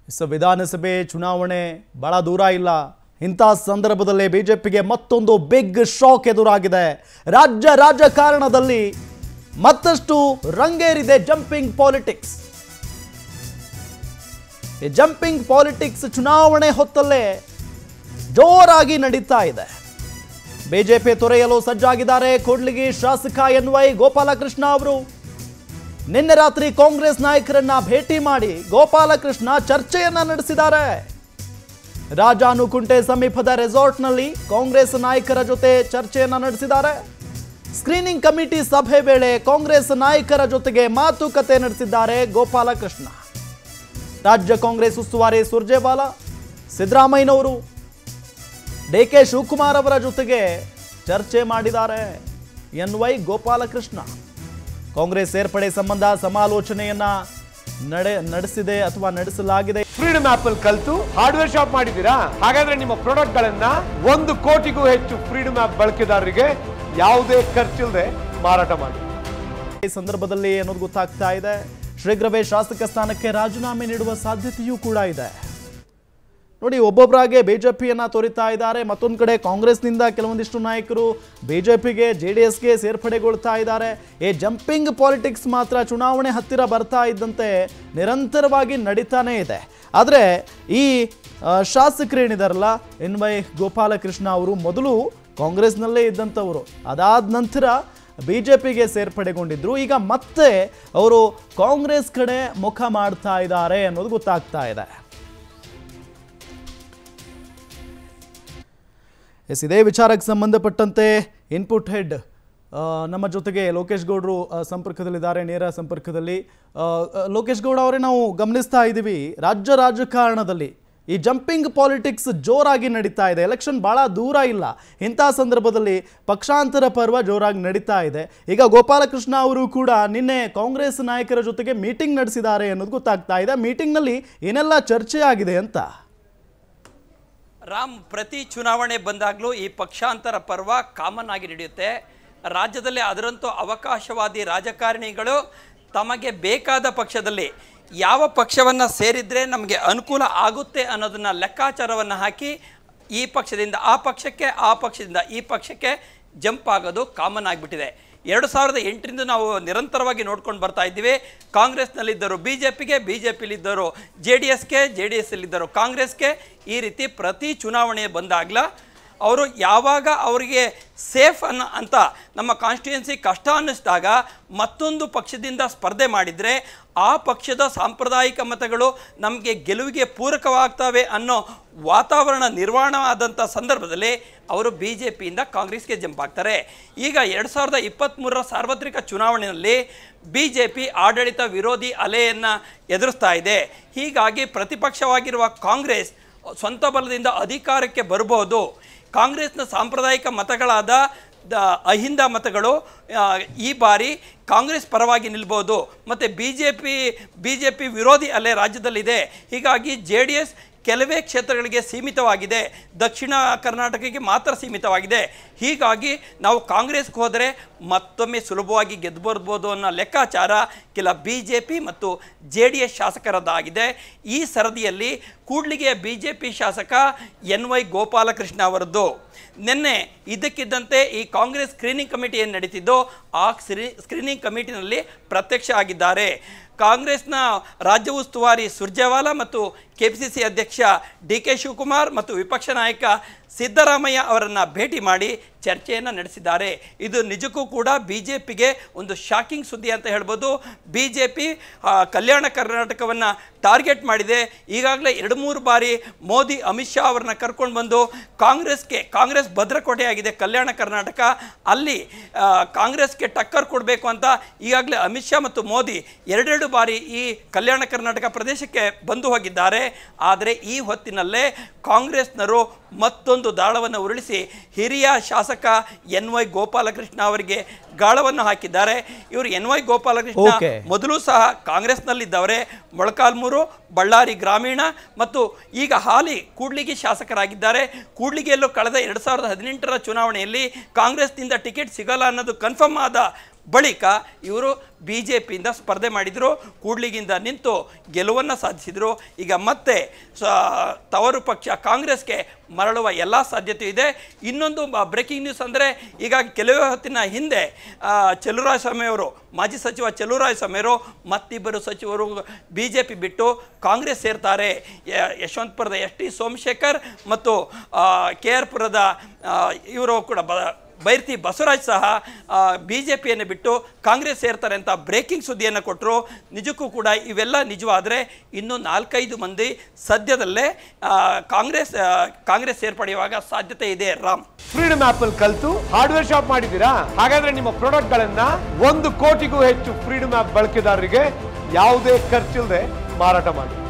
So ವಿಧಾನಸಭೆ ಚುನಾವಣೆ ಬಹಳ ದೂರ ಇಲ್ಲ ಇಂಥ ಸಂದರ್ಭದಲ್ಲಿ ಬಿಜೆಪಿಗೆ ಮತ್ತೊಂದು ಬಿಗ್ ಶಾಕ್ ಎದುರಾಗಿದೆ ರಾಜ್ಯ ರಾಜಕಾರಣದಲ್ಲಿ ಮತ್ತಷ್ಟು ರಂಗೇರಿದೆ ಜಂಪಿಂಗ್ ಪಾಲಿಟಿಕ್ಸ್ ಈ ಜಂಪಿಂಗ್ ಪಾಲಿಟಿಕ್ಸ್ ಚುನಾವಣೆ ಹೊತ್ತಲ್ಲೇ ಜೋರಾಗಿ ನಡೀತಾ ಇದೆ ಬಿಜೆಪಿ ತೊರೆಯಲು ಸಜ್ಜಾಗಿದ್ದಾರೆ ಕೂಡ್ಲಿಗಿ ಶಾಸಕ ಎನ್ ವೈ ಗೋಪಾಲಕೃಷ್ಣ ಅವರು ನಿನ್ನೆ ರಾತ್ರಿ ಕಾಂಗ್ರೆಸ್ ನಾಯಕರನ್ನ ಭೇಟಿ ಮಾಡಿ ಗೋಪಾಲಕೃಷ್ಣ ಚರ್ಚೆಯನ್ನ ನಡೆಸಿದ್ದಾರೆ ರಾಜಾನುಕುಂಟೆ ಸಮೀಪದ ರೆಸಾರ್ಟ್ನಲ್ಲಿ ಕಾಂಗ್ರೆಸ್ ನಾಯಕರ ಜೊತೆ ಚರ್ಚೆಯನ್ನ ನಡೆಸಿದ್ದಾರೆ ಸ್ಕ್ರೀನಿಂಗ್ ಕಮಿಟಿ ಸಭೆ ವೇಳೆ ಕಾಂಗ್ರೆಸ್ ನಾಯಕರ ಜೊತೆಗೆ ಮಾತುಕತೆ ನಡೆಸಿದ್ದಾರೆ ಗೋಪಾಲಕೃಷ್ಣ ರಾಜ್ಯ ಕಾಂಗ್ರೆಸ್ ಉಸ್ತುವಾರಿ ಸುರ್ಜೇವಾಲಾ ಸಿದ್ದರಾಮಯ್ಯನವರು ಡಿ ಕೆ ಶಿವಕುಮಾರ್ ಅವರ ಜೊತೆಗೆ ಚರ್ಚೆ ಮಾಡಿದ್ದಾರೆ ಎನ್ ವೈ ಗೋಪಾಲಕೃಷ್ಣ ಕಾಂಗ್ರೆಸ್ ಸೇರ್ಪಡೆ ಸಂಬಂಧ ಸಮಾಲೋಚನೆಯನ್ನ ನಡೆ ನಡೆಸಿದೆ ಅಥವಾ ನಡೆಸಲಾಗಿದೆ ಫ್ರೀಡಮ್ ಆಪ್ ಅಲ್ಲಿ ಕಲ್ತು ಹಾರ್ಡ್ವೇರ್ ಶಾಪ್ ಮಾಡಿದ್ದೀರಾ ಹಾಗಾದ್ರೆ ನಿಮ್ಮ ಪ್ರಾಡಕ್ಟ್ ಗಳನ್ನ ಒಂದು ಕೋಟಿಗೂ ಹೆಚ್ಚು ಫ್ರೀಡಮ್ ಆಪ್ ಬಳಕೆದಾರರಿಗೆ ಯಾವುದೇ ಖರ್ಚಿಲ್ಲದೆ ಮಾರಾಟ ಮಾಡಿ ಈ ಸಂದರ್ಭದಲ್ಲಿ ಅನ್ನೋದು ಗೊತ್ತಾಗ್ತಾ ಇದೆ ಶೀಘ್ರವೇ ಶಾಸಕ ಸ್ಥಾನಕ್ಕೆ ರಾಜೀನಾಮೆ ನೀಡುವ ಸಾಧ್ಯತೆಯೂ ಕೂಡ ಇದೆ ನೋಡಿ ಒಬ್ಬೊಬ್ಬರಾಗೆ ಬಿಜೆಪಿಯನ್ನ ತೋರಿತಾ ಇದ್ದಾರೆ ಮತ್ತೊಂದು ಕಡೆ ಕಾಂಗ್ರೆಸ್ನಿಂದ ಕೆಲವೊಂದಿಷ್ಟು ನಾಯಕರು ಬಿಜೆಪಿಗೆ ಜೆ ಡಿ ಎಸ್ಗೆ ಸೇರ್ಪಡೆಗೊಳ್ತಾ ಇದ್ದಾರೆ ಈ ಜಂಪಿಂಗ್ ಪಾಲಿಟಿಕ್ಸ್ ಮಾತ್ರ ಚುನಾವಣೆ ಹತ್ತಿರ ಬರ್ತಾ ಇದ್ದಂತೆ ನಿರಂತರವಾಗಿ ನಡೀತಾನೇ ಇದೆ ಆದರೆ ಈ ಆ, ಶಾಸಕರೇನಿದಾರಲ್ಲ ಎನ್ ವೈ ಗೋಪಾಲಕೃಷ್ಣ ಅವರು ಮೊದಲು ಕಾಂಗ್ರೆಸ್ನಲ್ಲೇ ಇದ್ದಂಥವರು ಅದಾದ ನಂತರ ಬಿ ಜೆ ಪಿಗೆ ಸೇರ್ಪಡೆಗೊಂಡಿದ್ರು ಈಗ ಮತ್ತೆ ಅವರು ಕಾಂಗ್ರೆಸ್ ಕಡೆ ಮುಖ ಮಾಡ್ತಾ ಇದ್ದಾರೆ ಅನ್ನೋದು ಗೊತ್ತಾಗ್ತಾ ಇದೆ ಎಸ್ ಇದೇ ವಿಚಾರಕ್ಕೆ ಸಂಬಂಧಪಟ್ಟಂತೆ ಇನ್ಪುಟ್ ಹೆಡ್ ಆ, ನಮ್ಮ ಜೊತೆಗೆ ಲೋಕೇಶ್ ಗೌಡರು ಆ, ಸಂಪರ್ಕದಲ್ಲಿದ್ದಾರೆ ನೇರ ಸಂಪರ್ಕದಲ್ಲಿ ಆ, ಆ, ಲೋಕೇಶ್ ಗೌಡ ಅವರೇ ನಾವು ಗಮನಿಸ್ತಾ ಇದ್ದೀವಿ ರಾಜ್ಯ ರಾಜಕಾರಣದಲ್ಲಿ ಈ ಜಂಪಿಂಗ್ ಪಾಲಿಟಿಕ್ಸ್ ಜೋರಾಗಿ ನಡೀತಾ ಇದೆ ಎಲೆಕ್ಷನ್ ಭಾಳ ದೂರ ಇಲ್ಲ ಇಂಥ ಸಂದರ್ಭದಲ್ಲಿ ಪಕ್ಷಾಂತರ ಪರ್ವ ಜೋರಾಗಿ ನಡೀತಾ ಇದೆ ಈಗ ಗೋಪಾಲಕೃಷ್ಣ ಅವರು ಕೂಡ ನಿನ್ನೆ ಕಾಂಗ್ರೆಸ್ ನಾಯಕರ ಜೊತೆಗೆ ಮೀಟಿಂಗ್ ನಡೆಸಿದ್ದಾರೆ ಅನ್ನೋದು ಗೊತ್ತಾಗ್ತಾ ಇದೆ ಮೀಟಿಂಗ್ನಲ್ಲಿ ಏನೆಲ್ಲ ಚರ್ಚೆ ಆಗಿದೆ ಅಂತ ರಾಮ್ ಪ್ರತಿ ಚುನಾವಣೆ ಬಂದಾಗಲೂ ಈ ಪಕ್ಷಾಂತರ ಪರ್ವ ಕಾಮನ್ ಆಗಿ ನಡೆಯುತ್ತೆ ರಾಜ್ಯದಲ್ಲಿ ಅದರಂತೂ ಅವಕಾಶವಾದಿ ರಾಜಕಾರಣಿಗಳು ತಮಗೆ ಬೇಕಾದ ಪಕ್ಷದಲ್ಲಿ ಯಾವ ಪಕ್ಷವನ್ನು ಸೇರಿದರೆ ನಮಗೆ ಅನುಕೂಲ ಆಗುತ್ತೆ ಅನ್ನೋದನ್ನು ಲೆಕ್ಕಾಚಾರವನ್ನು ಹಾಕಿ ಈ ಪಕ್ಷದಿಂದ ಆ ಪಕ್ಷಕ್ಕೆ ಆ ಪಕ್ಷದಿಂದ ಈ ಪಕ್ಷಕ್ಕೆ ಜಂಪ್ ಆಗೋದು ಕಾಮನ್ ಆಗಿಬಿಟ್ಟಿದೆ ಎರಡು ಸಾವಿರದ ಎಂಟರಿಂದ ನಾವು ನಿರಂತರವಾಗಿ ನೋಡ್ಕೊಂಡು ಬರ್ತಾ ಇದ್ದೀವಿ ಕಾಂಗ್ರೆಸ್ನಲ್ಲಿದ್ದರು ಬಿ ಜೆ ಪಿಗೆ ಬಿ ಜೆ ಪಿಲಿದ್ದರು ಜೆ ಡಿ ಎಸ್ಗೆ ಜೆ ಡಿ ಎಸ್ಸಲ್ಲಿದ್ದರು ಕಾಂಗ್ರೆಸ್ಗೆ ಈ ರೀತಿ ಪ್ರತಿ ಚುನಾವಣೆ ಬಂದಾಗಲ ಅವರು ಯಾವಾಗ ಅವರಿಗೆ ಸೇಫ್ ಅನ್ನ ಅಂತ ನಮ್ಮ ಕಾನ್ಸ್ಟಿಟ್ಯೂನ್ಸಿ ಕಷ್ಟ ಅನ್ನಿಸಿದಾಗ ಮತ್ತೊಂದು ಪಕ್ಷದಿಂದ ಸ್ಪರ್ಧೆ ಮಾಡಿದರೆ ಆ ಪಕ್ಷದ ಸಾಂಪ್ರದಾಯಿಕ ಮತಗಳು ನಮಗೆ ಗೆಲುವಿಗೆ ಪೂರಕವಾಗ್ತವೆ ಅನ್ನೋ ವಾತಾವರಣ ನಿರ್ಮಾಣ ಆದಂಥ ಸಂದರ್ಭದಲ್ಲಿ ಅವರು ಬಿ ಜೆ ಪಿಯಿಂದ ಕಾಂಗ್ರೆಸ್ಗೆ ಜಂಪ್ ಆಗ್ತಾರೆ ಈಗ ಎರಡು ಸಾವಿರದ ಇಪ್ಪತ್ತ್ಮೂರರ ಸಾರ್ವತ್ರಿಕ ಚುನಾವಣೆಯಲ್ಲಿ ಬಿ ಜೆ ಪಿ ಆಡಳಿತ ವಿರೋಧಿ ಅಲೆಯನ್ನು ಎದುರಿಸ್ತಾ ಇದೆ ಹೀಗಾಗಿ ಪ್ರತಿಪಕ್ಷವಾಗಿರುವ ಕಾಂಗ್ರೆಸ್ ಸ್ವಂತ ಬಲದಿಂದ ಅಧಿಕಾರಕ್ಕೆ ಬರ್ಬೋದು ಕಾಂಗ್ರೆಸ್ನ ಸಾಂಪ್ರದಾಯಿಕ ಮತಗಳಾದ ದ ಅಹಿಂದ ಮತಗಳು ಆ, ಈ ಬಾರಿ ಕಾಂಗ್ರೆಸ್ ಪರವಾಗಿ ನಿಲ್ಬೋದು ಮತ್ತು B J P B J P ವಿರೋಧಿ ಅಲೆ ರಾಜ್ಯದಲ್ಲಿದೆ ಹೀಗಾಗಿ ಜೆ ಡಿ ಎಸ್ ಕೆಲವೇ ಕ್ಷೇತ್ರಗಳಿಗೆ ಸೀಮಿತವಾಗಿದೆ ದಕ್ಷಿಣ ಕರ್ನಾಟಕಕ್ಕೆ ಮಾತ್ರ ಸೀಮಿತವಾಗಿದೆ ಹೀಗಾಗಿ ನಾವು ಕಾಂಗ್ರೆಸ್ಗೆ ಹೋದರೆ ಮತ್ತೊಮ್ಮೆ ಸುಲಭವಾಗಿ ಗೆದ್ದು ಬರ್ಬೋದು ಅನ್ನೋ ಲೆಕ್ಕಾಚಾರ ಕೆಲ ಬಿ ಜೆ ಪಿ ಮತ್ತು ಜೆ ಡಿ ಎಸ್ ಶಾಸಕರದ್ದಾಗಿದೆ ಈ ಸರದಿಯಲ್ಲಿ ಕೂಡ್ಲಿಗೆಯ ಬಿ ಜೆ ಪಿ ಶಾಸಕ ಎನ್ ವೈ ಗೋಪಾಲಕೃಷ್ಣ ಅವರದ್ದು ನಿನ್ನೆ ಇದ್ದಕ್ಕಿದ್ದಂತೆ ಈ ಕಾಂಗ್ರೆಸ್ ಸ್ಕ್ರೀನಿಂಗ್ ಕಮಿಟಿ ಏನು ನಡೀತಿದ್ದೋ ಆ ಸ್ಕ್ರೀ ಸ್ಕ್ರೀನಿಂಗ್ ಕಮಿಟಿನಲ್ಲಿ ಪ್ರತ್ಯಕ್ಷ ಆಗಿದ್ದಾರೆ ಕಾಂಗ್ರೆಸ್ನ ರಾಜ್ಯ ಉಸ್ತುವಾರಿ ಸುರ್ಜೇವಾಲಾ ಮತ್ತು ಕೆ ಪಿ ಸಿ ಸಿ ಅಧ್ಯಕ್ಷ ಡಿ ಕೆ ಶಿವಕುಮಾರ್ ಮತ್ತು ವಿಪಕ್ಷ ನಾಯಕ ಸಿದ್ದರಾಮಯ್ಯ ಅವರನ್ನು ಭೇಟಿ ಮಾಡಿ ಚರ್ಚೆಯನ್ನು ನಡೆಸಿದ್ದಾರೆ ಇದು ನಿಜಕ್ಕೂ ಕೂಡ ಬಿ ಜೆ ಪಿಗೆ ಒಂದು ಶಾಕಿಂಗ್ ಸುದ್ದಿ ಅಂತ ಹೇಳ್ಬೋದು ಬಿ ಜೆ ಪಿ ಕಲ್ಯಾಣ ಕರ್ನಾಟಕವನ್ನು ಟಾರ್ಗೆಟ್ ಮಾಡಿದೆ ಈಗಾಗಲೇ ಎರಡು ಮೂರು ಬಾರಿ ಮೋದಿ ಅಮಿತ್ ಶಾ ಅವರನ್ನ ಕರ್ಕೊಂಡು ಬಂದು ಕಾಂಗ್ರೆಸ್ಗೆ ಕಾಂಗ್ರೆಸ್ ಭದ್ರಕೋಟೆಯಾಗಿದೆ ಕಲ್ಯಾಣ ಕರ್ನಾಟಕ ಅಲ್ಲಿ ಆ, ಕಾಂಗ್ರೆಸ್ಗೆ ಟಕ್ಕರ್ ಕೊಡಬೇಕು ಅಂತ ಈಗಾಗಲೇ ಅಮಿತ್ ಶಾ ಮತ್ತು ಮೋದಿ ಎರಡೆರಡು ಬಾರಿ ಈ ಕಲ್ಯಾಣ ಕರ್ನಾಟಕ ಪ್ರದೇಶಕ್ಕೆ ಬಂದು ಹೋಗಿದ್ದಾರೆ ಆದರೆ ಈ ಹೊತ್ತಿನಲ್ಲೇ ಕಾಂಗ್ರೆಸ್ನರು ಮತ್ತೊಂದು ದಾಳವನ್ನು ಉರುಳಿಸಿ ಹಿರಿಯ ಶಾಸಕ ಎನ್ ವೈ ಗೋಪಾಲಕೃಷ್ಣ ಅವರಿಗೆ ಗಾಳವನ್ನು ಹಾಕಿದ್ದಾರೆ ಇವರು ಎನ್ ವೈ ಗೋಪಾಲಕೃಷ್ಣ Okay. ಮೊದಲು ಸಹ ಕಾಂಗ್ರೆಸ್ನಲ್ಲಿದ್ದವರೇ ಮೊಳಕಾಲ್ಮೂರು ಬಳ್ಳಾರಿ ಗ್ರಾಮೀಣ ಮತ್ತು ಈಗ ಹಾಲಿ ಕೂಡ್ಲಿಗಿ ಶಾಸಕರಾಗಿದ್ದಾರೆ ಕೂಡ್ಲಿಗಿಯಲ್ಲೂ ಕಳೆದ ಎರಡು ಸಾವಿರದ ಹದಿನೆಂಟರ ಚುನಾವಣೆಯಲ್ಲಿ ಕಾಂಗ್ರೆಸ್ನಿಂದ ಟಿಕೆಟ್ ಸಿಗಲ್ಲ ಅನ್ನೋದು ಕನ್ಫರ್ಮ್ ಆದ ಬಳಿಕ ಇವರು ಬಿ ಜೆ ಪಿಯಿಂದ ಸ್ಪರ್ಧೆ ಮಾಡಿದರು ಕೂಡ್ಲಿಗಿಂದ ನಿಂತು ಗೆಲುವನ್ನು ಸಾಧಿಸಿದರು ಈಗ ಮತ್ತೆ ಸ ತವರು ಪಕ್ಷ ಕಾಂಗ್ರೆಸ್ಗೆ ಮರಳುವ ಎಲ್ಲ ಸಾಧ್ಯತೆ ಇದೆ ಇನ್ನೊಂದು ಬ್ರೇಕಿಂಗ್ ನ್ಯೂಸ್ ಅಂದರೆ ಈಗ ಕೆಲವೇ ಹೊತ್ತಿನ ಹಿಂದೆ ಆ, ಚೆಲುವರಾಯ ಸ್ವಾಮಿ ಅವರು ಮಾಜಿ ಸಚಿವ ಚೆಲುವರಾಯ ಸ್ವಾಮಿ ಅವರು ಮತ್ತಿಬ್ಬರು ಸಚಿವರು ಬಿ ಜೆ ಪಿ ಬಿಟ್ಟು ಕಾಂಗ್ರೆಸ್ ಸೇರ್ತಾರೆ ಯ- ಯಶವಂತಪುರದ ಎಸ್ ಟಿ ಸೋಮಶೇಖರ್ ಮತ್ತು ಕೆ ಆರ್ ಪುರದ ಇವರು ಕೂಡ ಬ ಬೈರ್ತಿ ಬಸವರಾಜ್ ಸಹ ಬಿ ಜೆ ಪಿಯನ್ನು ಬಿಟ್ಟು ಕಾಂಗ್ರೆಸ್ ಸೇರ್ತಾರೆ ಅಂತ ಬ್ರೇಕಿಂಗ್ ಸುದ್ದಿಯನ್ನು ಕೊಟ್ಟರು ನಿಜಕ್ಕೂ ಕೂಡ ಇವೆಲ್ಲ ನಿಜವಾದರೆ ಇನ್ನೂ ನಾಲ್ಕೈದು ಮಂದಿ ಸದ್ಯದಲ್ಲೇ ಆ, ಕಾಂಗ್ರೆಸ್ ಆ, ಕಾಂಗ್ರೆಸ್ ಸೇರ್ಪಡೆಯುವಾಗ ಸಾಧ್ಯತೆ ಇದೆ ರಾಮ್ ಫ್ರೀಡಮ್ ಆಪ್ ಅಲ್ಲಿ ಕಲ್ತು ಹಾರ್ಡ್ವೇರ್ ಶಾಪ್ ಮಾಡಿದ್ದೀರಾ ಹಾಗಾದ್ರೆ ನಿಮ್ಮ ಪ್ರಾಡಕ್ಟ್ ಗಳನ್ನ ಒಂದು ಕೋಟಿಗೂ ಹೆಚ್ಚು ಫ್ರೀಡಮ್ ಆಪ್ ಬಳಕೆದಾರರಿಗೆ ಯಾವುದೇ ಖರ್ಚಿಲ್ಲದೆ ಮಾರಾಟ ಮಾಡಿ